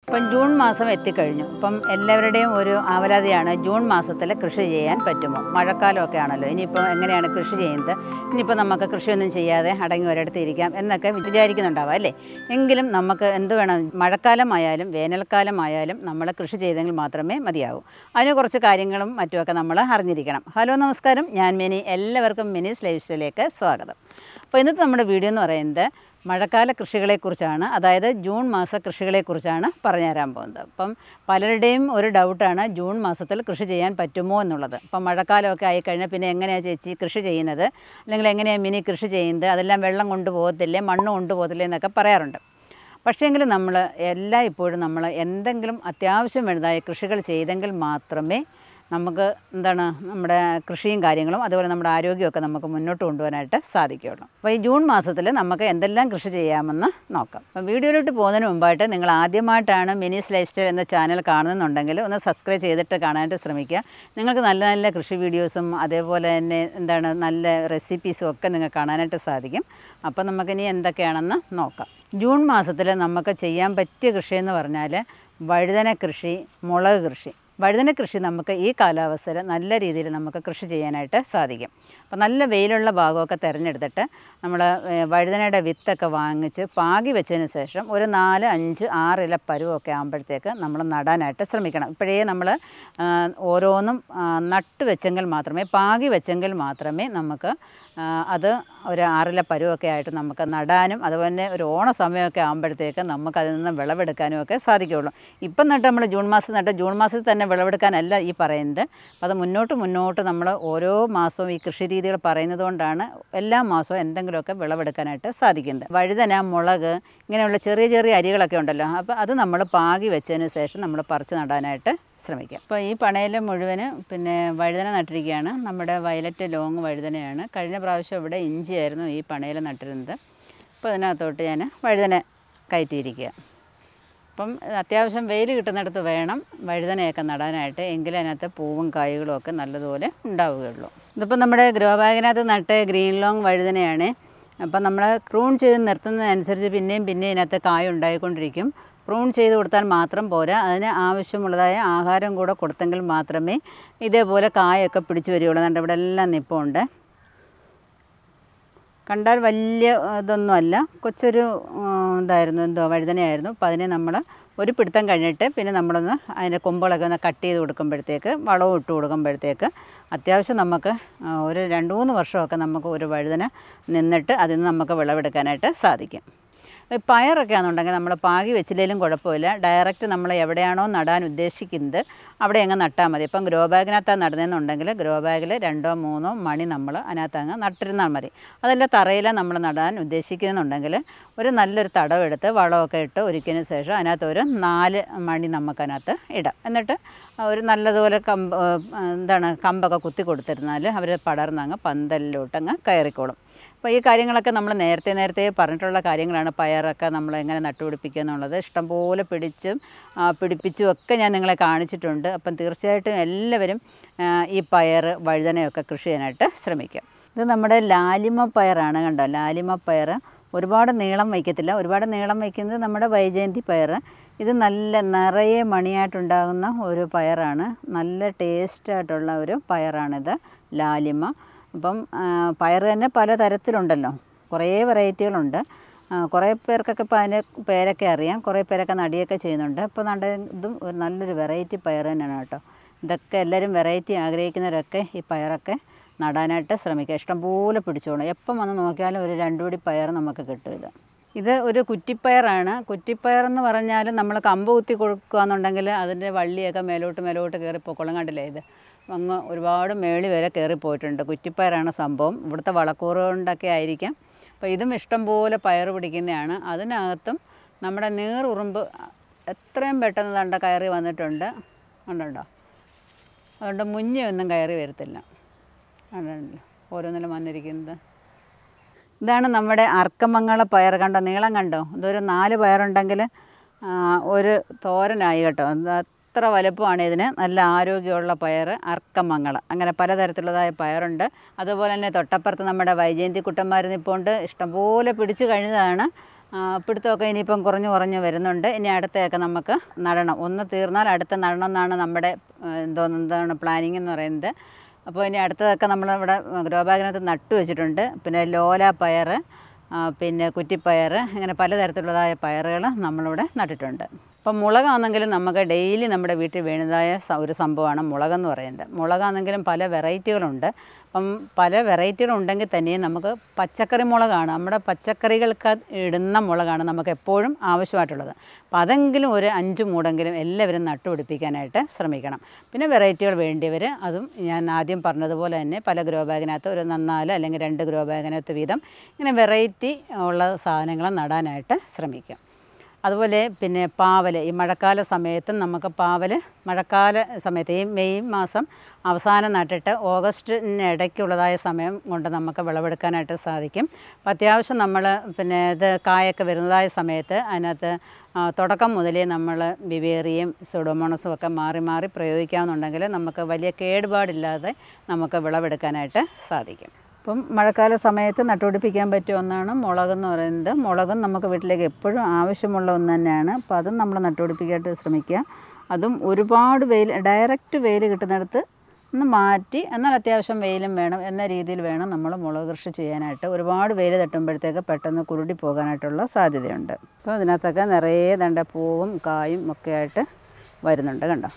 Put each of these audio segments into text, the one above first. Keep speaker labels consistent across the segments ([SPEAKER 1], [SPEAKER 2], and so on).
[SPEAKER 1] ഇപ്പം ജൂൺ മാസം എത്തിക്കഴിഞ്ഞു ഇപ്പം എല്ലാവരുടെയും ഒരു ആവലാതിയാണ് ജൂൺ മാസത്തിൽ കൃഷി ചെയ്യാൻ പറ്റുമോ മഴക്കാലമൊക്കെ ആണല്ലോ ഇനിയിപ്പോൾ എങ്ങനെയാണ് കൃഷി ചെയ്യുന്നത് ഇനിയിപ്പോൾ നമുക്ക് കൃഷിയൊന്നും ചെയ്യാതെ അടങ്ങി ഒരിടത്ത് ഇരിക്കാം എന്നൊക്കെ വിചാരിക്കുന്നുണ്ടാവാം അല്ലേ എങ്കിലും നമുക്ക് എന്ത് വേണം മഴക്കാലമായാലും വേനൽക്കാലമായാലും നമ്മൾ കൃഷി ചെയ്തെങ്കിൽ മാത്രമേ മതിയാവൂ അതിന് കുറച്ച് കാര്യങ്ങളും മറ്റുമൊക്കെ നമ്മൾ അറിഞ്ഞിരിക്കണം ഹലോ നമസ്കാരം ഞാൻ മിനി എല്ലാവർക്കും മിനീസ് ലൈഫ് സ്റ്റൈലിലേക്ക് സ്വാഗതം അപ്പോൾ ഇന്നത്തെ നമ്മുടെ വീഡിയോ എന്ന് പറയുന്നത് മഴക്കാല കൃഷികളെക്കുറിച്ചാണ് അതായത് ജൂൺ മാസ കൃഷികളെക്കുറിച്ചാണ് പറഞ്ഞു തരാൻ പോകുന്നത് അപ്പം പലരുടെയും ഒരു ഡൗട്ടാണ് ജൂൺ മാസത്തിൽ കൃഷി ചെയ്യാൻ പറ്റുമോ എന്നുള്ളത് അപ്പം മഴക്കാലമൊക്കെ ആയിക്കഴിഞ്ഞാൽ പിന്നെ എങ്ങനെയാണ് ചേച്ചി കൃഷി ചെയ്യുന്നത് അല്ലെങ്കിൽ എങ്ങനെയാണ് മിനി കൃഷി ചെയ്യുന്നത് അതെല്ലാം വെള്ളം കൊണ്ടുപോകത്തില്ലേ മണ്ണ് കൊണ്ടുപോകത്തില്ലേ എന്നൊക്കെ പറയാറുണ്ട് പക്ഷേങ്കിലും നമ്മൾ എല്ലാ ഇപ്പോഴും നമ്മൾ എന്തെങ്കിലും അത്യാവശ്യം വേണ്ടതായ കൃഷികൾ ചെയ്തെങ്കിൽ മാത്രമേ നമുക്ക് എന്താണ് നമ്മുടെ കൃഷിയും കാര്യങ്ങളും അതുപോലെ നമ്മുടെ ആരോഗ്യമൊക്കെ നമുക്ക് മുന്നോട്ട് കൊണ്ടുപോകാനായിട്ട് സാധിക്കുകയുള്ളൂ അപ്പോൾ ഈ ജൂൺ മാസത്തിൽ നമുക്ക് എന്തെല്ലാം കൃഷി ചെയ്യാമെന്ന് നോക്കാം അപ്പോൾ വീഡിയോയിലോട്ട് പോകുന്നതിന് മുമ്പായിട്ട് നിങ്ങൾ ആദ്യമായിട്ടാണ് മിനീസ് ലൈഫ് സ്റ്റൈൽ എന്ന ചാനൽ കാണുന്നുണ്ടെങ്കിൽ ഒന്ന് സബ്സ്ക്രൈബ് ചെയ്തിട്ട് കാണാനായിട്ട് ശ്രമിക്കുക നിങ്ങൾക്ക് നല്ല നല്ല കൃഷി വീഡിയോസും അതേപോലെ തന്നെ എന്താണ് നല്ല റെസിപ്പീസും ഒക്കെ നിങ്ങൾക്ക് കാണാനായിട്ട് സാധിക്കും അപ്പോൾ നമുക്കിനി എന്തൊക്കെയാണെന്ന് നോക്കാം ജൂൺ മാസത്തിൽ നമുക്ക് ചെയ്യാൻ പറ്റിയ കൃഷി എന്ന് പറഞ്ഞാൽ വഴുതന കൃഷി മുളക് കൃഷി വഴുതന കൃഷി നമുക്ക് ഈ കാലാവസ്ഥയിൽ നല്ല രീതിയിൽ നമുക്ക് കൃഷി ചെയ്യാനായിട്ട് സാധിക്കും അപ്പോൾ നല്ല വെയിലുള്ള ഭാഗമൊക്കെ തിരഞ്ഞെടുത്തിട്ട് നമ്മൾ ഏഹ്, വഴുതനയുടെ വിത്തൊക്കെ വാങ്ങിച്ച് പാകി വെച്ചതിന് ശേഷം ഒരു നാല് അഞ്ച് ആറ് ഇല പരുവമൊക്കെ ആകുമ്പോഴത്തേക്ക് നമ്മൾ നടാനായിട്ട് ശ്രമിക്കണം ഇപ്പോഴേ നമ്മൾ ആ, ഓരോന്നും ആ, നട്ട് വെച്ചെങ്കിൽ മാത്രമേ പാകി വെച്ചെങ്കിൽ മാത്രമേ നമുക്ക് ആ, അത് ഒരു ആറില പരുവൊക്കെ ആയിട്ട് നമുക്ക് നടാനും അതുപോലെ തന്നെ ഒരു ഓണ സമയമൊക്കെ ആകുമ്പോഴത്തേക്ക് നമുക്ക് അതിൽ നിന്ന് വിളവെടുക്കാനും ഒക്കെ സാധിക്കുകയുള്ളൂ ഇപ്പം നട്ട് നമ്മൾ ജൂൺ മാസം നട്ട് ജൂൺ മാസത്തിൽ തന്നെ വിളവെടുക്കാനല്ല ഈ പറയുന്നത് അപ്പോൾ അത് മുന്നോട്ട് മുന്നോട്ട് നമ്മൾ ഓരോ മാസവും ഈ കൃഷി രീതികൾ പറയുന്നത് കൊണ്ടാണ് എല്ലാ മാസവും എന്തെങ്കിലുമൊക്കെ വിളവെടുക്കാനായിട്ട് സാധിക്കുന്നത് വഴുതന മുളക് ഇങ്ങനെയുള്ള ചെറിയ ചെറിയ അരികളൊക്കെ ഉണ്ടല്ലോ അപ്പോൾ അത് നമ്മൾ പാകി വെച്ചതിന് ശേഷം നമ്മൾ പറിച്ച് നടാനായിട്ട് ശ്രമിക്കാം അപ്പോൾ ഈ പണയിൽ മുഴുവന് പിന്നെ വഴുതന നട്ടിരിക്കുകയാണ് നമ്മുടെ വയലറ്റ് ലോങ് വഴുതനയാണ് കഴിഞ്ഞ പ്രാവശ്യം ഇവിടെ ഇഞ്ചിയായിരുന്നു ഈ പണയിൽ നട്ടിരുന്നത് അപ്പോൾ അതിനകത്തോട്ട് ഞാൻ വഴുതന കയറ്റിയിരിക്കുക അപ്പം അത്യാവശ്യം വെയിൽ കിട്ടുന്നിടത്ത് വേണം വഴുതനയൊക്കെ നടാനായിട്ട് എങ്കിലേ അതിനകത്ത് പൂവും കായ്കളും ഒക്കെ നല്ലതുപോലെ ഉണ്ടാവുകയുള്ളൂ ഇതിപ്പോൾ നമ്മുടെ ഗ്രോ ബാഗിനകത്ത് നട്ട് ഗ്രീൻ ലോങ് വഴുതനയാണ് അപ്പം നമ്മൾ ക്രൂൺ ചെയ്ത് നിർത്തുന്നതനുസരിച്ച് പിന്നെയും പിന്നെയും ഇതിനകത്ത് കായ ഉണ്ടായിക്കൊണ്ടിരിക്കും പ്രൂൺ ചെയ്ത് കൊടുത്താൽ മാത്രം പോരാ അതിന് ആവശ്യമുള്ളതായ ആഹാരം കൂടെ കൊടുത്തെങ്കിൽ മാത്രമേ ഇതേപോലെ കായൊക്കെ പിടിച്ചു വരികയുള്ളൂ അതുകൊണ്ട് ഇവിടെ എല്ലാം നിപ്പമുണ്ട് കണ്ടാൽ വലിയ ഇതൊന്നുമല്ല കൊച്ചൊരു ഉം, ഇതായിരുന്നു എന്തോ വഴുതനയായിരുന്നു അപ്പോൾ അതിനെ നമ്മൾ ഒരു പിടുത്തം കഴിഞ്ഞിട്ട് പിന്നെ നമ്മളൊന്ന് അതിൻ്റെ കൊമ്പുകളൊക്കെ ഒന്ന് കട്ട് ചെയ്ത് കൊടുക്കുമ്പോഴത്തേക്ക് വളവും ഇട്ട് കൊടുക്കുമ്പോഴത്തേക്ക് അത്യാവശ്യം നമുക്ക് ആ, ഒരു രണ്ട് മൂന്ന് വർഷമൊക്കെ നമുക്ക് ഒരു വഴുതന നിന്നിട്ട് അതിൽ നിന്ന് നമുക്ക് വിളവെടുക്കാനായിട്ട് സാധിക്കും ഈ പയറൊക്കെ ആണെന്നുണ്ടെങ്കിൽ നമ്മൾ പാകി വെച്ചില്ലെങ്കിലും കുഴപ്പമില്ല ഡയറക്റ്റ് നമ്മൾ എവിടെയാണോ നടാൻ ഉദ്ദേശിക്കുന്നത് അവിടെ അങ്ങ് നട്ടാൽ മതി ഇപ്പം ഗ്രോ ബാഗിനകത്താണ് നടുന്നതെന്നുണ്ടെങ്കിൽ ഗ്രോ ബാഗിൽ രണ്ടോ മൂന്നോ മണി നമ്മൾ അതിനകത്ത് അങ്ങ് നട്ടിരുന്നാൽ മതി അതല്ല തറയിലാണ് നമ്മൾ നടാൻ ഉദ്ദേശിക്കുന്നുണ്ടെങ്കിൽ ഒരു നല്ലൊരു തടവെടുത്ത് വളമൊക്കെ ഇട്ട് ഒരുക്കിയതിന് ശേഷം അതിനകത്ത് ഒരു നാല് മണി നമുക്കതിനകത്ത് ഇടാം എന്നിട്ട് ഒരു നല്ലതുപോലെ കമ്പ് ഏഹ് എന്താണ് കമ്പൊക്കെ കുത്തി കൊടുത്തിരുന്നാൽ അവർ പടർന്നങ്ങ് പന്തലിലോട്ടങ്ങ് കയറിക്കോളും അപ്പോൾ ഈ കാര്യങ്ങളൊക്കെ നമ്മൾ നേരത്തെ നേരത്തെ പറഞ്ഞിട്ടുള്ള കാര്യങ്ങളാണ് പയറൊക്കെ നമ്മൾ എങ്ങനെ നട്ടുപിടിപ്പിക്കുക എന്നുള്ളത് ഇഷ്ടംപോലെ പിടിച്ചും ആ, പിടിപ്പിച്ചും ഒക്കെ ഞാൻ നിങ്ങളെ കാണിച്ചിട്ടുണ്ട് അപ്പം തീർച്ചയായിട്ടും എല്ലാവരും ആ, ഈ പയർ വഴുതനയൊക്കെ കൃഷി ചെയ്യാനായിട്ട് ശ്രമിക്കുക ഇത് നമ്മുടെ ലാലിമ പയറാണ് കണ്ടോ ലാലിമ പയർ ഒരുപാട് നീളം വയ്ക്കത്തില്ല ഒരുപാട് നീളം വയ്ക്കുന്നത് നമ്മുടെ വൈജയന്തി പയർ ഇത് നല്ല നിറയെ മണിയായിട്ടുണ്ടാകുന്ന ഒരു പയറാണ് നല്ല ടേസ്റ്റായിട്ടുള്ള ഒരു പയറാണിത് ലാലിമ അപ്പം ആ, പയർ തന്നെ പല തരത്തിലുണ്ടല്ലോ കുറേ വെറൈറ്റികളുണ്ട് ആ, കുറേ പേർക്കൊക്കെ ഇപ്പോൾ അതിൻ്റെ പേരൊക്കെ അറിയാം കുറേ പേരൊക്കെ നടിയൊക്കെ ചെയ്യുന്നുണ്ട് അപ്പോൾ നട ഇതും ഒരു നല്ലൊരു വെറൈറ്റി പയർ തന്നെയാണ് കേട്ടോ ഇതൊക്കെ എല്ലാവരും വെറൈറ്റി ആഗ്രഹിക്കുന്നവരൊക്കെ ഈ പയറൊക്കെ നടാനായിട്ട് ശ്രമിക്കുക ഇഷ്ടംപോലെ പിടിച്ചോളും എപ്പം വന്ന് നോക്കിയാലും ഒരു രണ്ടു പിടി പയർ നമുക്ക് കിട്ടും ഇത് ഇത് ഒരു കുറ്റിപ്പയറാണ് കുറ്റിപ്പയർ എന്ന് പറഞ്ഞാൽ നമ്മൾ കമ്പ് കുത്തി കൊടുക്കുകയെന്നുണ്ടെങ്കിൽ അതിൻ്റെ വള്ളിയൊക്കെ മേലോട്ട് മേലോട്ട് കയറി പൊക്കോളം കണ്ടില്ലേ ഇത് അങ്ങ് ഒരുപാട് മേളി വരെ കയറിപ്പോയിട്ടുണ്ട് കുറ്റിപ്പയറാണ് സംഭവം ഇവിടുത്തെ വളക്കൂറ് കൊണ്ടൊക്കെ ആയിരിക്കാം അപ്പോൾ ഇതും ഇഷ്ടംപോലെ പയർ പിടിക്കുന്നതാണ് അതിനകത്തും നമ്മുടെ നീറുറുമ്പ് എത്രയും പെട്ടെന്ന് തണ്ട കയറി വന്നിട്ടുണ്ട് കണ്ടുണ്ടോ അതുകൊണ്ട് മുഞ്ഞയൊന്നും കയറി വരത്തില്ല കണ്ടോ ഓരോന്നിലും വന്നിരിക്കുന്നത് ഇതാണ് നമ്മുടെ അർക്കമംഗള പയർ കണ്ടോ നീളം കണ്ടോ ഇതൊരു നാല് പയറുണ്ടെങ്കിൽ ആ, ഒരു തോരനായി കേട്ടോ അത് അത്ര വലുപ്പമാണ് ഇതിന് നല്ല ആരോഗ്യമുള്ള പയർ അർക്കമംഗള അങ്ങനെ പലതരത്തിലുള്ളതായ പയറുണ്ട് അതുപോലെ തന്നെ തൊട്ടപ്പുറത്ത് നമ്മുടെ വൈജയന്തി കുട്ടന്മാർ നിൽപ്പുണ്ട് ഇഷ്ടംപോലെ പിടിച്ചു കഴിഞ്ഞതാണ് ആ, പിടുത്തമൊക്കെ ഇനിയിപ്പം കുറഞ്ഞു കുറഞ്ഞു വരുന്നുണ്ട് ഇനി അടുത്തൊക്കെ നമുക്ക് നടണം ഒന്ന് തീർന്നാൽ അടുത്ത നടണം എന്നാണ് നമ്മുടെ ആ, എന്തോ എന്താണ് പ്ലാനിങ് എന്ന് പറയുന്നത് അപ്പോൾ ഇനി അടുത്തതൊക്കെ നമ്മളിവിടെ ഗ്രോ ബാഗിനകത്ത് നട്ടു വെച്ചിട്ടുണ്ട് പിന്നെ ലോല പയർ ആ, പിന്നെ കുറ്റിപ്പയർ ഇങ്ങനെ പലതരത്തിലുള്ളതായ പയറുകൾ നമ്മളിവിടെ നട്ടിട്ടുണ്ട് അപ്പം മുളകാണെങ്കിലും നമുക്ക് ഡെയിലി നമ്മുടെ വീട്ടിൽ വീണതായ സ- ഒരു സംഭവമാണ് മുളകെന്ന് പറയുന്നത് മുളകാണെങ്കിലും പല വെറൈറ്റികളുണ്ട് അപ്പം പല വെറൈറ്റികളുണ്ടെങ്കിൽ തന്നെയും നമുക്ക് പച്ചക്കറി മുളകാണ് നമ്മുടെ പച്ചക്കറികൾക്ക് ഇടുന്ന മുളകാണ് നമുക്ക് എപ്പോഴും ആവശ്യമായിട്ടുള്ളത് അപ്പം അതെങ്കിലും ഒരു അഞ്ച് മൂടെങ്കിലും എല്ലാവരും നട്ടുപിടിപ്പിക്കാനായിട്ട് ശ്രമിക്കണം പിന്നെ വെറൈറ്റികൾ വേണ്ടിയവർ അതും ഞാൻ ആദ്യം പറഞ്ഞതുപോലെ തന്നെ പല ഗ്രോ ബാഗിനകത്ത് ഒരു നന്നാല് അല്ലെങ്കിൽ രണ്ട് ഗ്രോ ബാഗിനകത്ത് വീതം ഇങ്ങനെ വെറൈറ്റി ഉള്ള സാധനങ്ങൾ നടാനായിട്ട് ശ്രമിക്കാം അതുപോലെ പിന്നെ പാവൽ ഈ മഴക്കാല സമയത്തും നമുക്ക് പാവൽ മഴക്കാല സമയത്ത് ഈ മെയ് മാസം അവസാനം നട്ടിട്ട് ഓഗസ്റ്റിന് ഇടയ്ക്കുള്ളതായ സമയം കൊണ്ട് നമുക്ക് വിളവെടുക്കാനായിട്ട് സാധിക്കും അപ്പോൾ അത്യാവശ്യം നമ്മൾ പിന്നെ ഇത് കായൊക്കെ വരുന്നതായ സമയത്ത് അതിനകത്ത് ആ, തുടക്കം മുതലേ നമ്മൾ ബിവേറിയും സുഡോമോണസും ഒക്കെ മാറി മാറി പ്രയോഗിക്കാമെന്നുണ്ടെങ്കിൽ നമുക്ക് വലിയ കേടുപാടില്ലാതെ നമുക്ക് വിളവെടുക്കാനായിട്ട് സാധിക്കും ഇപ്പം മഴക്കാല സമയത്ത് നട്ടുപിടിപ്പിക്കാൻ പറ്റിയ ഒന്നാണ് മുളകെന്ന് പറയുന്നത് മുളകും നമുക്ക് വീട്ടിലേക്ക് എപ്പോഴും ആവശ്യമുള്ള ഒന്ന് തന്നെയാണ് അപ്പോൾ അതും നമ്മൾ നട്ടുപിടിപ്പിക്കാനായിട്ട് ശ്രമിക്കുക അതും ഒരുപാട് വെയിൽ ഡയറക്റ്റ് വെയിൽ കിട്ടുന്നിടത്ത് ഒന്ന് മാറ്റി എന്നാൽ അത്യാവശ്യം വെയിലും വേണം എന്ന രീതിയിൽ വേണം നമ്മൾ മുളക് കൃഷി ചെയ്യാനായിട്ട് ഒരുപാട് വെയിൽ തട്ടുമ്പോഴത്തേക്ക് പെട്ടെന്ന് കുരുടി പോകാനായിട്ടുള്ള സാധ്യതയുണ്ട് അപ്പോൾ അതിനകത്തൊക്കെ നിറയെ ദണ്ട പൂവും കായും ഒക്കെ ആയിട്ട് വരുന്നുണ്ട് കണ്ടോ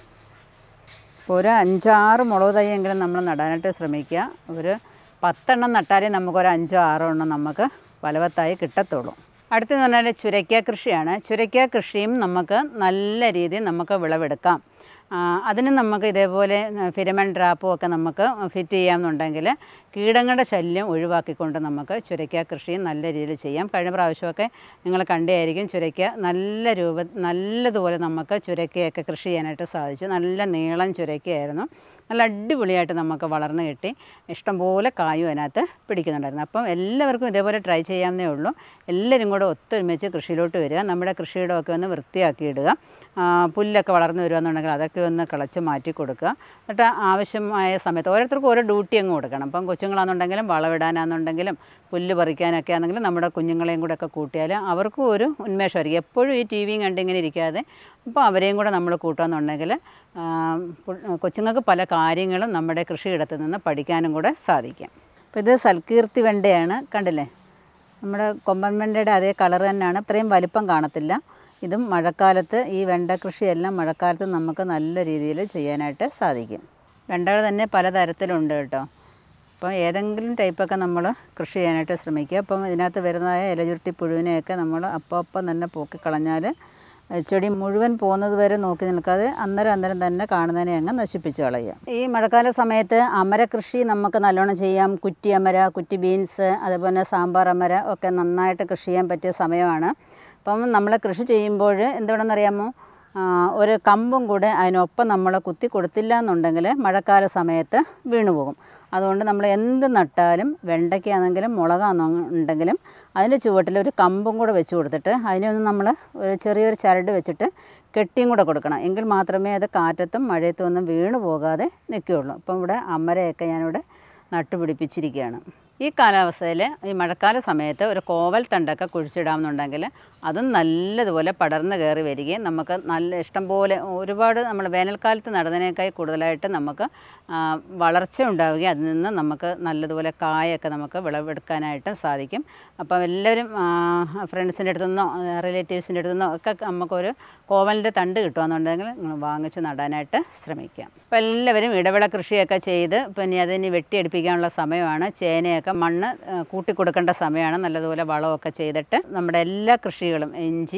[SPEAKER 1] അപ്പോൾ ഒരു അഞ്ചാറ് മുളക് തൈയെങ്കിലും നമ്മൾ നടാനായിട്ട് ശ്രമിക്കുക ഒരു പത്തെണ്ണം നട്ടാലേ നമുക്കൊരു അഞ്ചോ ആറോ എണ്ണം നമുക്ക് ഫലവത്തായി കിട്ടത്തുള്ളൂ അടുത്തെന്ന് പറഞ്ഞാൽ ചുരയ്ക്ക കൃഷിയാണ് ചുരയ്ക്ക കൃഷിയും നമുക്ക് നല്ല രീതിയിൽ നമുക്ക് വിളവെടുക്കാം ആ, അതിന് നമുക്ക് ഇതേപോലെ ഫിരമൻ ട്രാപ്പും ഒക്കെ നമുക്ക് ഫിറ്റ് ചെയ്യാമെന്നുണ്ടെങ്കിൽ കീടങ്ങളുടെ ശല്യം ഒഴിവാക്കിക്കൊണ്ട് നമുക്ക് ചുരയ്ക്ക കൃഷി നല്ല രീതിയിൽ ചെയ്യാം കഴിഞ്ഞ പ്രാവശ്യമൊക്കെ നിങ്ങൾ കണ്ടായിരിക്കും ചുരയ്ക്ക നല്ല രൂപ നല്ലതുപോലെ നമുക്ക് ചുരക്കയൊക്കെ കൃഷി ചെയ്യാനായിട്ട് സാധിച്ചു നല്ല നീളം ചുരക്കയായിരുന്നു നല്ല അടിപൊളിയായിട്ട് നമുക്ക് വളർന്ന് കിട്ടി ഇഷ്ടംപോലെ കായും അതിനകത്ത് പിടിക്കുന്നുണ്ടായിരുന്നു അപ്പം എല്ലാവർക്കും ഇതേപോലെ ട്രൈ ചെയ്യാവുന്നേ ഉള്ളൂ എല്ലാവരും കൂടെ ഒത്തൊരുമിച്ച് കൃഷിയിലോട്ട് വരിക നമ്മുടെ കൃഷിയിടമൊക്കെ ഒന്ന് വൃത്തിയാക്കി ഇടുക ആ, പുല്ലൊക്കെ വളർന്നു വരികയെന്നുണ്ടെങ്കിൽ അതൊക്കെ ഒന്ന് കിളച്ച് മാറ്റി കൊടുക്കുക എന്നിട്ട് ആവശ്യമായ സമയത്ത് ഓരോരുത്തർക്കും ഓരോ ഡ്യൂട്ടി അങ്ങ് കൊടുക്കണം ഇപ്പം കൊച്ചുങ്ങളാണെന്നുണ്ടെങ്കിലും വളവിടാനാണെന്നുണ്ടെങ്കിലും പുല്ല് പറിക്കാനൊക്കെ ആണെങ്കിലും നമ്മുടെ കുഞ്ഞുങ്ങളെയും കൂടെ ഒക്കെ കൂട്ടിയാൽ അവർക്കും ഒരു ഉന്മേഷമായിരിക്കും എപ്പോഴും ഈ ടി വിയും കണ്ടിങ്ങനെ ഇരിക്കാതെ അപ്പോൾ അവരെയും കൂടെ നമ്മൾ കൂട്ടുകയെന്നുണ്ടെങ്കിൽ ആ, പു- കൊച്ചുങ്ങൾക്ക് പല കാര്യങ്ങളും നമ്മുടെ കൃഷിയിടത്തിൽ നിന്ന് പഠിക്കാനും കൂടെ സാധിക്കും അപ്പോൾ ഇത് സൽകീർത്തി വെണ്ടയാണ് കണ്ടില്ലേ നമ്മുടെ കൊമ്പൻ വെണ്ടയുടെ അതേ കളർ തന്നെയാണ് ഇത്രയും വലിപ്പം കാണത്തില്ല ഇതും മഴക്കാലത്ത് ഈ വെണ്ട കൃഷിയെല്ലാം മഴക്കാലത്ത് നമുക്ക് നല്ല രീതിയിൽ ചെയ്യാനായിട്ട് സാധിക്കും വെണ്ടകൾ തന്നെ പലതരത്തിലുണ്ട് കേട്ടോ അപ്പോൾ ഏതെങ്കിലും ടൈപ്പൊക്കെ നമ്മൾ കൃഷി ചെയ്യാനായിട്ട് ശ്രമിക്കുക അപ്പം ഇതിനകത്ത് വരുന്നതായ ഇലചുരുട്ടി പുഴുവിനെയൊക്കെ നമ്മൾ അപ്പം അപ്പം തന്നെ പോക്കിക്കളഞ്ഞാൽ ചെടി മുഴുവൻ പോകുന്നത് വരെ നോക്കി നിൽക്കാതെ അന്നേരം അന്നേരം തന്നെ കാണുന്നതിനെ അങ്ങ് നശിപ്പിച്ച് കളയുക ഈ മഴക്കാല സമയത്ത് അമര കൃഷി നമുക്ക് നല്ലോണം ചെയ്യാം കുറ്റി അമര കുറ്റി ബീൻസ് അതുപോലെ സാമ്പാർ അമര ഒക്കെ നന്നായിട്ട് കൃഷി ചെയ്യാൻ പറ്റിയ സമയമാണ് അപ്പം നമ്മൾ കൃഷി ചെയ്യുമ്പോൾ എന്തുവേണമെന്നറിയാമോ ആ, ഒരു കമ്പും കൂടെ അതിനൊപ്പം നമ്മൾ കുത്തി കൊടുത്തില്ല എന്നുണ്ടെങ്കിൽ മഴക്കാല സമയത്ത് വീണുപോകും അതുകൊണ്ട് നമ്മൾ എന്ത് നട്ടാലും വെണ്ടയ്ക്കാണെങ്കിലും മുളകാണെന്നുണ്ടെങ്കിലും അതിൻ്റെ ചുവട്ടിൽ ഒരു കമ്പും കൂടെ വെച്ച് കൊടുത്തിട്ട് അതിനൊന്ന് നമ്മൾ ഒരു ചെറിയൊരു ചരട് വെച്ചിട്ട് കെട്ടിയും കൂടെ കൊടുക്കണം എങ്കിൽ മാത്രമേ അത് കാറ്റത്തും മഴയത്തും ഒന്നും വീണു പോകാതെ നിൽക്കുകയുള്ളൂ അപ്പം ഇവിടെ അമരയൊക്കെ ഞാനിവിടെ നട്ടുപിടിപ്പിച്ചിരിക്കുകയാണ് ഈ കാലാവസ്ഥയിൽ ഈ മഴക്കാല സമയത്ത് ഒരു കോവൽ തണ്ടൊക്കെ കുഴിച്ചിടാമെന്നുണ്ടെങ്കിൽ അതും നല്ലതുപോലെ പടർന്ന് കയറി വരികയും നമുക്ക് നല്ല ഇഷ്ടം പോലെ ഒരുപാട് നമ്മൾ വേനൽക്കാലത്ത് നടുന്നതിനേക്കാൾ കൂടുതലായിട്ട് നമുക്ക് ആ, വളർച്ച ഉണ്ടാവുകയും അതിൽ നിന്ന് നമുക്ക് നല്ലതുപോലെ കായൊക്കെ നമുക്ക് വിളവെടുക്കാനായിട്ടും സാധിക്കും അപ്പം എല്ലാവരും ഫ്രണ്ട്സിൻ്റെ അടുത്തു നിന്നോ റിലേറ്റീവ്സിൻ്റെ അടുത്തു നിന്നോ ഒക്കെ നമുക്കൊരു കോവലിൻ്റെ തണ്ട് കിട്ടുകയെന്നുണ്ടെങ്കിൽ നിങ്ങൾ വാങ്ങിച്ച് നടാനായിട്ട് ശ്രമിക്കാം അപ്പോൾ എല്ലാവരും ഇടവിള കൃഷിയൊക്കെ ചെയ്ത് പിന്നെ അതിനി വെട്ടിയെടുപ്പിക്കാനുള്ള സമയമാണ് ചേനയൊക്കെ മണ്ണ് ആ, കൂട്ടിക്കൊടുക്കേണ്ട സമയമാണ് നല്ലതുപോലെ വളമൊക്കെ ചെയ്തിട്ട് നമ്മുടെ എല്ലാ കൃഷികളും ഇഞ്ചി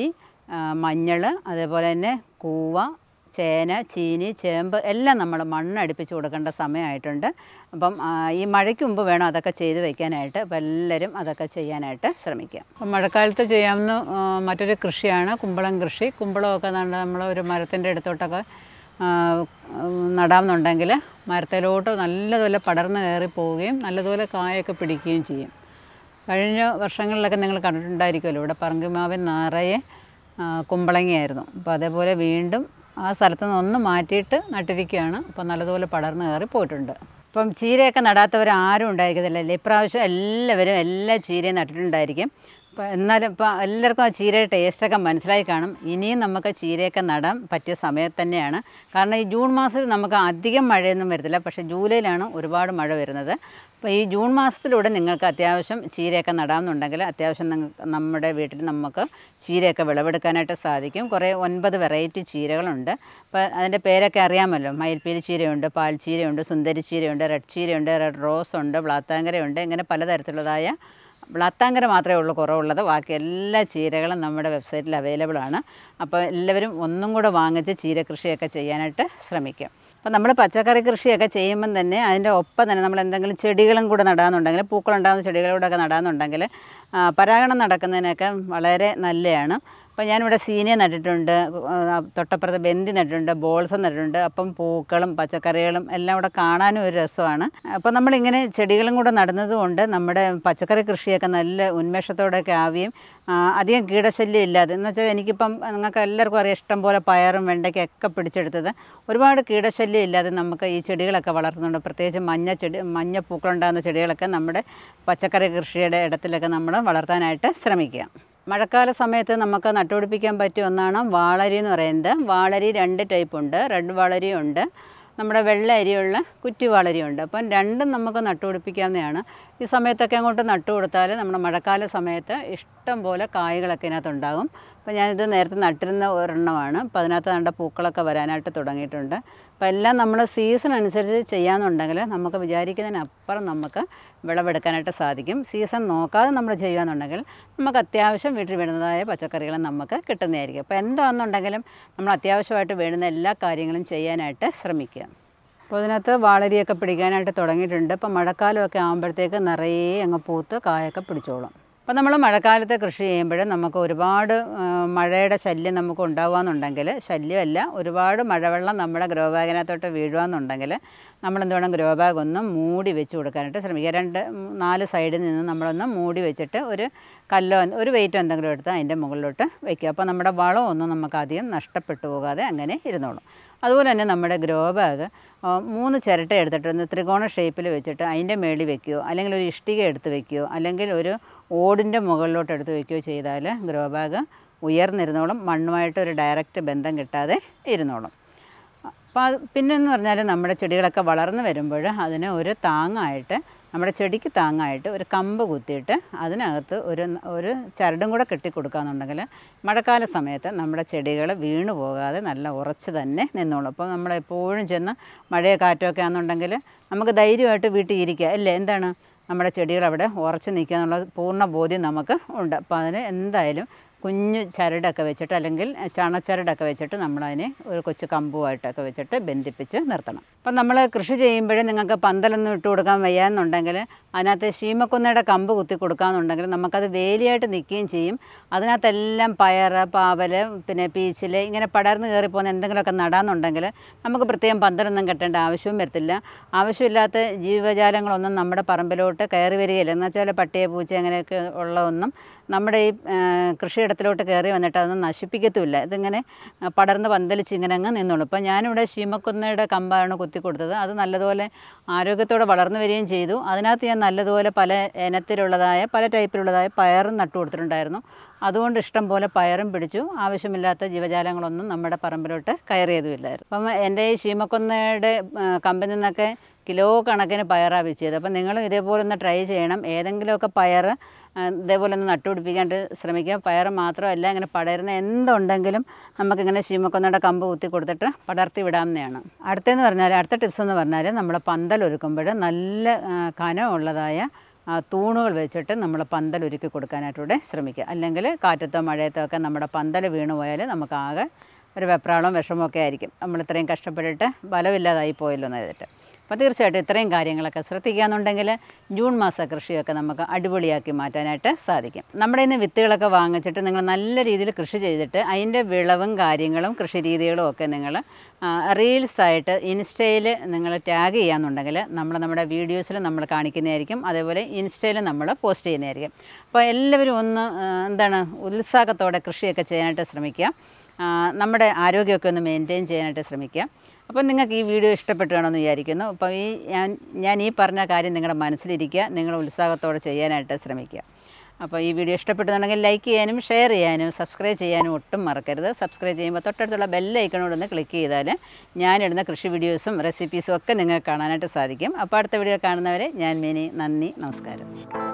[SPEAKER 1] മഞ്ഞൾ അതേപോലെ തന്നെ കൂവ ചേന ചീനി ചേമ്പ് എല്ലാം നമ്മൾ മണ്ണ് അടുപ്പിച്ച് കൊടുക്കേണ്ട സമയമായിട്ടുണ്ട് അപ്പം ആ, ഈ മഴയ്ക്ക് മുമ്പ് വേണം അതൊക്കെ ചെയ്ത് വെക്കാനായിട്ട് അപ്പം എല്ലാവരും അതൊക്കെ ചെയ്യാനായിട്ട് ശ്രമിക്കുക അപ്പം മഴക്കാലത്ത് ചെയ്യാവുന്ന ആ, മറ്റൊരു കൃഷിയാണ് കുമ്പളം കൃഷി കുമ്പളമൊക്കെ നമ്മൾ ഒരു മരത്തിൻ്റെ അടുത്തോട്ടൊക്കെ ആ, ഉം, നടാമെന്നുണ്ടെങ്കിൽ മരത്തിലോട്ട് നല്ലതുപോലെ പടർന്ന് കയറി പോവുകയും നല്ലതുപോലെ കായൊക്കെ പിടിക്കുകയും ചെയ്യും കഴിഞ്ഞ വർഷങ്ങളിലൊക്കെ നിങ്ങൾ കണ്ടിട്ടുണ്ടായിരിക്കുമല്ലോ ഇവിടെ പറങ്കിമാവിൻ നിറയെ ആ, കുമ്പളങ്ങയായിരുന്നു അപ്പോൾ അതേപോലെ വീണ്ടും ആ സ്ഥലത്ത് നിന്ന് ഒന്ന് മാറ്റിയിട്ട് നട്ടിരിക്കുകയാണ് അപ്പോൾ നല്ലതുപോലെ പടർന്ന് കയറി പോയിട്ടുണ്ട് ഇപ്പം ചീരയൊക്കെ നടാത്തവർ ആരും ഉണ്ടായിരിക്കത്തില്ലല്ലേ ഇപ്രാവശ്യം എല്ലാവരും എല്ലാ ചീരയും നട്ടിട്ടുണ്ടായിരിക്കും അപ്പോൾ എന്നാലും ഇപ്പോൾ എല്ലാവർക്കും ആ ചീരയുടെ ടേസ്റ്റൊക്കെ മനസ്സിലായി കാണും ഇനിയും നമുക്ക് ചീരയൊക്കെ നടാൻ പറ്റിയ സമയത്ത് തന്നെയാണ് കാരണം ഈ ജൂൺ മാസത്തിൽ നമുക്ക് അധികം മഴയൊന്നും വരത്തില്ല പക്ഷേ ജൂലൈയിലാണ് ഒരുപാട് മഴ വരുന്നത് അപ്പോൾ ഈ ജൂൺ മാസത്തിലൂടെ നിങ്ങൾക്ക് അത്യാവശ്യം ചീരയൊക്കെ നടാമെന്നുണ്ടെങ്കിൽ അത്യാവശ്യം നിങ്ങൾക്ക് നമ്മുടെ വീട്ടിൽ നമുക്ക് ചീരയൊക്കെ വിളവെടുക്കാനായിട്ട് സാധിക്കും കുറേ ഒൻപത് വെറൈറ്റി ചീരകളുണ്ട് അപ്പോൾ അതിൻ്റെ പേരൊക്കെ അറിയാമല്ലോ മയിൽപ്പീലി ചീരയുണ്ട് പാൽ ചീരയുണ്ട് സുന്ദരി ചീരയുണ്ട് റെഡ് ചീരയുണ്ട് റെഡ് റോസ് ഉണ്ട് ബ്ലാത്താങ്കരയുണ്ട് ഇങ്ങനെ പലതരത്തിലുള്ളതായ ബ്ലാത്താങ്കര മാത്രമേ ഉള്ളൂ കുറവുള്ളത് ബാക്കി എല്ലാ ചീരകളും നമ്മുടെ വെബ്സൈറ്റിൽ അവൈലബിൾ ആണ് അപ്പോൾ എല്ലാവരും ഒന്നും കൂടെ വാങ്ങിച്ച് ചീര കൃഷിയൊക്കെ ചെയ്യാനായിട്ട് ശ്രമിക്കും അപ്പോൾ നമ്മൾ പച്ചക്കറി കൃഷിയൊക്കെ ചെയ്യുമ്പം തന്നെ അതിൻ്റെ ഒപ്പം തന്നെ നമ്മൾ എന്തെങ്കിലും ചെടികളും കൂടെ നടാമെന്നുണ്ടെങ്കിൽ പൂക്കളുണ്ടാകുന്ന ചെടികളൂടെ ഒക്കെ നടാമെന്നുണ്ടെങ്കിൽ ആ, പരാഗണം നടക്കുന്നതിനൊക്കെ വളരെ നല്ലതാണ് അപ്പോൾ ഞാനിവിടെ സീനിയ നട്ടിട്ടുണ്ട് ആ, തൊട്ടപ്പുറത്ത് ബന്ദി നട്ടിട്ടുണ്ട് ബോൾസം നട്ടിട്ടുണ്ട് അപ്പം പൂക്കളും പച്ചക്കറികളും എല്ലാം കൂടെ കാണാനും ഒരു രസമാണ് അപ്പോൾ നമ്മളിങ്ങനെ ചെടികളും കൂടെ നടുന്നത് കൊണ്ട് നമ്മുടെ പച്ചക്കറി കൃഷിയൊക്കെ നല്ല ഉന്മേഷത്തോടെയൊക്കെ ആവുകയും ആ, അധികം കീടശല്യം ഇല്ലാതെ എന്ന് വെച്ചാൽ എനിക്കിപ്പം നിങ്ങൾക്ക് എല്ലാവർക്കും അറിയാം ഇഷ്ടം പോലെ പയറും വെണ്ടയ്ക്കൊക്കെ പിടിച്ചെടുത്തത് ഒരുപാട് കീടശല്യം ഇല്ലാതെ നമുക്ക് ഈ ചെടികളൊക്കെ വളർത്തുന്നുണ്ട് പ്രത്യേകിച്ച് മഞ്ഞ ചെടി മഞ്ഞ പൂക്കളുണ്ടാകുന്ന ചെടികളൊക്കെ നമ്മുടെ പച്ചക്കറി കൃഷിയുടെ ഇടത്തിലൊക്കെ നമ്മൾ വളർത്താനായിട്ട് ശ്രമിക്കുക മഴക്കാല സമയത്ത് നമുക്ക് നട്ടുപിടിപ്പിക്കാൻ പറ്റിയ ഒന്നാണ് വാളരി എന്ന് പറയുന്നത് വാളരി രണ്ട് ടൈപ്പ് ഉണ്ട് റെഡ് വാളരി ഉണ്ട് നമ്മുടെ വെള്ള അരിയുള്ള കുറ്റി വാളരിയുണ്ട് അപ്പം രണ്ടും നമുക്ക് നട്ടുപിടിപ്പിക്കാവുന്നതാണ് ഈ സമയത്തൊക്കെ അങ്ങോട്ട് നട്ടു കൊടുത്താൽ നമ്മുടെ മഴക്കാല സമയത്ത് ഇഷ്ടം പോലെ കായ്കളൊക്കെ ഇതിനകത്തുണ്ടാകും അപ്പോൾ ഞാനിത് നേരത്തെ നട്ടിരുന്ന ഒരെണ്ണമാണ് അപ്പോൾ അതിനകത്ത് നല്ല പൂക്കളൊക്കെ വരാനായിട്ട് തുടങ്ങിയിട്ടുണ്ട് അപ്പോൾ എല്ലാം നമ്മൾ സീസൺ അനുസരിച്ച് ചെയ്യാമെന്നുണ്ടെങ്കിൽ നമുക്ക് വിചാരിക്കുന്നതിനപ്പുറം നമുക്ക് വിളവെടുക്കാനായിട്ട് സാധിക്കും സീസൺ നോക്കാതെ നമ്മൾ ചെയ്യുകയെന്നുണ്ടെങ്കിൽ നമുക്ക് അത്യാവശ്യം വീട്ടിൽ വേണ്ടുന്നതായ പച്ചക്കറികൾ നമുക്ക് കിട്ടുന്നതായിരിക്കും അപ്പോൾ എന്താണെന്നുണ്ടെങ്കിലും നമ്മൾ അത്യാവശ്യമായിട്ട് വേണ്ടുന്ന എല്ലാ കാര്യങ്ങളും ചെയ്യാനായിട്ട് ശ്രമിക്കുക അപ്പോൾ ഇതിനകത്ത് വാളരിയൊക്കെ പിടിക്കാനായിട്ട് തുടങ്ങിയിട്ടുണ്ട് ഇപ്പോൾ മഴക്കാലമൊക്കെ ആകുമ്പോഴത്തേക്ക് നിറയെ അങ്ങ് പൂത്ത് കായൊക്കെ പിടിച്ചോളും അപ്പോൾ നമ്മൾ മഴക്കാലത്ത് കൃഷി ചെയ്യുമ്പോൾ നമുക്ക് ഒരുപാട് ആ, മഴയുടെ ശല്യം നമുക്ക് ഉണ്ടാവുകയെന്നുണ്ടെങ്കിൽ ശല്യമല്ല ഒരുപാട് മഴവെള്ളം നമ്മുടെ ഗ്രോ ബാഗിനകത്തോട്ട് വീഴുകയെന്നുണ്ടെങ്കിൽ നമ്മൾ എന്ത് വേണം ഗ്രോ ബാഗ് ഒന്ന് മൂടി വെച്ച് കൊടുക്കാനായിട്ട് ശ്രമിക്കുക രണ്ട് ഉം, നാല് സൈഡിൽ നിന്ന് നമ്മളൊന്ന് മൂടി വെച്ചിട്ട് ഒരു കല്ലോ ഒരു വെയിറ്റ് എന്തെങ്കിലും എടുത്ത് അതിൻ്റെ മുകളിലോട്ട് വയ്ക്കുക അപ്പോൾ നമ്മുടെ വളമൊന്നും നമുക്ക് അധികം നഷ്ടപ്പെട്ടു പോകാതെ അങ്ങനെ ഇരുന്നോളും അതുപോലെ തന്നെ നമ്മുടെ ഗ്രോ ബാഗ് ആ, മൂന്ന് ചിരട്ട എടുത്തിട്ട് ഒന്ന് ത്രികോണ ഷേപ്പിൽ വെച്ചിട്ട് അതിൻ്റെ മേളിൽ വെക്കുകയോ അല്ലെങ്കിൽ ഒരു ഇഷ്ടിക എടുത്ത് വെക്കുകയോ അല്ലെങ്കിൽ ഒരു ഓടിൻ്റെ മുകളിലോട്ട് എടുത്ത് വെക്കുകയോ ചെയ്താൽ ഗ്രോ ബാഗ് ഉയർന്നിരുന്നോളും മണ്ണുമായിട്ട് ഒരു ഡയറക്റ്റ് ബന്ധം കിട്ടാതെ ഇരുന്നോളും അപ്പോൾ അത് പിന്നെന്ന് പറഞ്ഞാൽ നമ്മുടെ ചെടികളൊക്കെ വളർന്നു വരുമ്പോൾ അതിന് ഒരു താങ്ങായിട്ട് നമ്മുടെ ചെടിക്ക് താങ്ങായിട്ട് ഒരു കമ്പ് കുത്തിയിട്ട് അതിനകത്ത് ഒരു ഒരു ചരടും കൂടെ കെട്ടി കൊടുക്കുകയെന്നുണ്ടെങ്കിൽ മഴക്കാല സമയത്ത് നമ്മുടെ ചെടികൾ വീണു പോകാതെ നല്ല ഉറച്ച് തന്നെ നിന്നോളും അപ്പോൾ നമ്മൾ എപ്പോഴും ചെന്ന് മഴയോ കാറ്റോ ഒക്കെ ആണെന്നുണ്ടെങ്കിൽ നമുക്ക് ധൈര്യമായിട്ട് വീട്ടിൽ ഇരിക്കുക അല്ലേ എന്താണ് നമ്മുടെ ചെടികൾ അവിടെ ഉറച്ചു നിൽക്കുക എന്നുള്ള പൂർണ്ണ ബോധ്യം നമുക്ക് ഉണ്ട് അപ്പോൾ അതിന് എന്തായാലും കുഞ്ഞു ചരടൊക്കെ വെച്ചിട്ട് അല്ലെങ്കിൽ ചണച്ചരടൊക്കെ വെച്ചിട്ട് നമ്മളതിനെ ഒരു കൊച്ചു കമ്പുമായിട്ടൊക്കെ വെച്ചിട്ട് ബന്ധിപ്പിച്ച് നിർത്തണം അപ്പം നമ്മൾ കൃഷി ചെയ്യുമ്പോഴേ നിങ്ങൾക്ക് പന്തലൊന്നും ഇട്ട് കൊടുക്കാൻ വയ്യാന്നുണ്ടെങ്കിൽ അതിനകത്ത് ശീമക്കൊന്നയുടെ കമ്പ് കുത്തി കൊടുക്കാമെന്നുണ്ടെങ്കിൽ നമുക്കത് വേലിയായിട്ട് നിൽക്കുകയും ചെയ്യും അതിനകത്തെല്ലാം പയറ് പാവല് പിന്നെ പീച്ചിൽ ഇങ്ങനെ പടർന്ന് കയറി പോകുന്ന എന്തെങ്കിലുമൊക്കെ നടാന്നുണ്ടെങ്കിൽ നമുക്ക് പ്രത്യേകം പന്തലൊന്നും കെട്ടേണ്ട ആവശ്യവും വരത്തില്ല ആവശ്യമില്ലാത്ത ജീവജാലങ്ങളൊന്നും നമ്മുടെ പറമ്പിലോട്ട് കയറി വരികയില്ല എന്ന് വെച്ചാൽ പട്ടിയെ പൂച്ച അങ്ങനെയൊക്കെ ഉള്ള ഒന്നും നമ്മുടെ ഈ ആ, കൃഷിയിടത്തിലോട്ട് കയറി വന്നിട്ട് അതൊന്നും നശിപ്പിക്കത്തുമില്ല ഇതിങ്ങനെ ആ, പടർന്ന് പന്തലിച്ച് ഇങ്ങനെ അങ്ങ് നിന്നോളൂ ഇപ്പോൾ ഞാനിവിടെ ശീമക്കുന്നയുടെ കമ്പാണ് കുത്തി കൊടുത്തത് അത് നല്ലതുപോലെ ആരോഗ്യത്തോടെ വളർന്നു വരികയും ചെയ്തു അതിനകത്ത് ഞാൻ നല്ലതുപോലെ പല ഇനത്തിലുള്ളതായ പല ടൈപ്പിലുള്ളതായ പയറും നട്ടു കൊടുത്തിട്ടുണ്ടായിരുന്നു അതുകൊണ്ട് ഇഷ്ടം പോലെ പയറും പിടിച്ചു ആവശ്യമില്ലാത്ത ജീവജാലങ്ങളൊന്നും നമ്മുടെ പറമ്പിലോട്ട് കയറിയതുമില്ലായിരുന്നു അപ്പം എൻ്റെ ഈ ശീമക്കൊന്നയുടെ ആ, കമ്പിൽ നിന്നൊക്കെ കിലോ കണക്കിന് പയറാണ് വെച്ചത് അപ്പം നിങ്ങളും ഇതേപോലെ ഒന്ന് ട്രൈ ചെയ്യണം ഏതെങ്കിലുമൊക്കെ പയർ ആ, ഇതേപോലെ ഒന്ന് നട്ടുപിടിപ്പിക്കാണ്ട് ശ്രമിക്കുക പയർ മാത്രമല്ല ഇങ്ങനെ പടരുന്ന എന്തുണ്ടെങ്കിലും നമുക്കിങ്ങനെ ശീമക്കൊന്നയുടെ കമ്പ് കുത്തി കൊടുത്തിട്ട് പടർത്തി വിടാവുന്നതാണ് അടുത്തെന്ന് പറഞ്ഞാൽ അടുത്ത ടിപ്സ് എന്ന് പറഞ്ഞാൽ നമ്മൾ പന്തൽ ഒരുക്കുമ്പോൾ നല്ല ആ, കനമുള്ളതായ ആ, തൂണുകൾ വെച്ചിട്ട് നമ്മൾ പന്തൽ ഒരുക്കി കൊടുക്കാനായിട്ടൂടെ ശ്രമിക്കുക അല്ലെങ്കിൽ കാറ്റത്തോ മഴയത്തോ ഒക്കെ നമ്മുടെ പന്തൽ വീണു പോയാൽ നമുക്കാകെ ഒരു വെപ്രാളവും വിഷമമൊക്കെ ആയിരിക്കും നമ്മൾ ഇത്രയും കഷ്ടപ്പെട്ടിട്ട് ബലമില്ലാതായി പോയല്ലോ എന്ന് ചെയ്തിട്ട് അപ്പോൾ തീർച്ചയായിട്ടും ഇത്രയും കാര്യങ്ങളൊക്കെ ശ്രദ്ധിക്കുകയെന്നുണ്ടെങ്കിൽ ജൂൺ മാസ കൃഷിയൊക്കെ നമുക്ക് അടിപൊളിയാക്കി മാറ്റാനായിട്ട് സാധിക്കും നമ്മുടെ ഇന്ന് വിത്തുകളൊക്കെ വാങ്ങിച്ചിട്ട് നിങ്ങൾ നല്ല രീതിയിൽ കൃഷി ചെയ്തിട്ട് അതിൻ്റെ വിളവും കാര്യങ്ങളും കൃഷി രീതികളും ഒക്കെ നിങ്ങൾ റീൽസായിട്ട് ഇൻസ്റ്റയിൽ നിങ്ങൾ ടാഗ് ചെയ്യാന്നുണ്ടെങ്കിൽ നമ്മൾ നമ്മുടെ വീഡിയോസിൽ നമ്മൾ കാണിക്കുന്നതായിരിക്കും അതേപോലെ ഇൻസ്റ്റയിൽ നമ്മൾ പോസ്റ്റ് ചെയ്യുന്നതായിരിക്കും അപ്പോൾ എല്ലാവരും ഒന്ന് ആ, എന്താണ് ഉത്സാഹത്തോടെ കൃഷിയൊക്കെ ചെയ്യാനായിട്ട് ശ്രമിക്കുക ആ, നമ്മുടെ ആരോഗ്യമൊക്കെ ഒന്ന് മെയിൻറ്റെയിൻ ചെയ്യാനായിട്ട് ശ്രമിക്കുക അപ്പോൾ നിങ്ങൾക്ക് ഈ വീഡിയോ ഇഷ്ടപ്പെട്ടു കാണുമെന്ന് വിചാരിക്കുന്നു അപ്പോൾ ഈ ഞാൻ ഞാൻ ഈ പറഞ്ഞ കാര്യം നിങ്ങളുടെ മനസ്സിലിരിക്കുക നിങ്ങൾ ഉത്സാഹത്തോടെ ചെയ്യാനായിട്ട് ശ്രമിക്കുക അപ്പോൾ ഈ വീഡിയോ ഇഷ്ടപ്പെട്ടുന്നുണ്ടെങ്കിൽ ലൈക്ക് ചെയ്യാനും ഷെയർ ചെയ്യാനും സബ്സ്ക്രൈബ് ചെയ്യാനും ഒട്ടും മറക്കരുത് സബ്സ്ക്രൈബ് ചെയ്യുമ്പോൾ തൊട്ടടുത്തുള്ള ബെല്ലൈക്കണോട് ഒന്ന് ക്ലിക്ക് ചെയ്താൽ ഞാനിടുന്ന കൃഷി വീഡിയോസും റെസിപ്പീസും ഒക്കെ നിങ്ങൾക്ക് കാണാനായിട്ട് സാധിക്കും അപ്പോൾ അടുത്ത വീഡിയോ കാണുന്നവരെ ഞാൻ മിനി നന്ദി നമസ്കാരം